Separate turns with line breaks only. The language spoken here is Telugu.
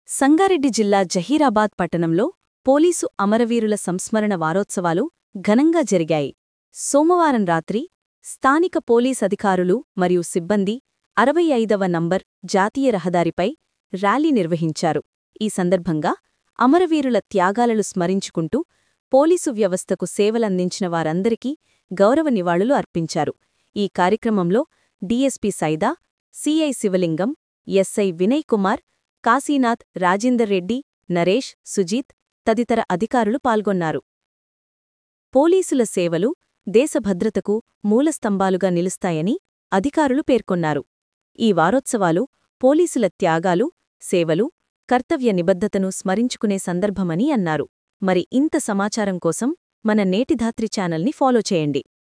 సంగారెడ్డి జిల్లా జహీరాబాద్ పట్టణంలో పోలీసు అమరవీరుల సంస్మరణ వారోత్సవాలు ఘనంగా జరిగాయి సోమవారం రాత్రి స్థానిక పోలీస్ అధికారులు మరియు సిబ్బంది అరవై ఐదవ నంబర్ జాతీయ రహదారిపై ర్యాలీ నిర్వహించారు ఈ సందర్భంగా అమరవీరుల త్యాగాలను స్మరించుకుంటూ పోలీసు వ్యవస్థకు సేవలందించిన వారందరికీ గౌరవ నివాళులు అర్పించారు ఈ కార్యక్రమంలో DSP Saida CI Shivalingam SI Vinay Kumar Kashinath Rajender Reddy Naresh Sujith తదితర అధికారులు పాల్గొన్నారు పోలీసుల సేవలు దేశ భద్రతకు మూలస్తంభాలుగా నిలుస్తాయని అధికారులు పేర్కొన్నారు ఈ వారోత్సవాలు పోలీసుల త్యాగాలు సేవలు కర్తవ్య నిబద్ధతను స్మరించుకునే సందర్భమని అన్నారు మరి ఇంత సమాచారం కోసం మన నేటిధాత్రి ఛానల్ని ఫాలో చేయండి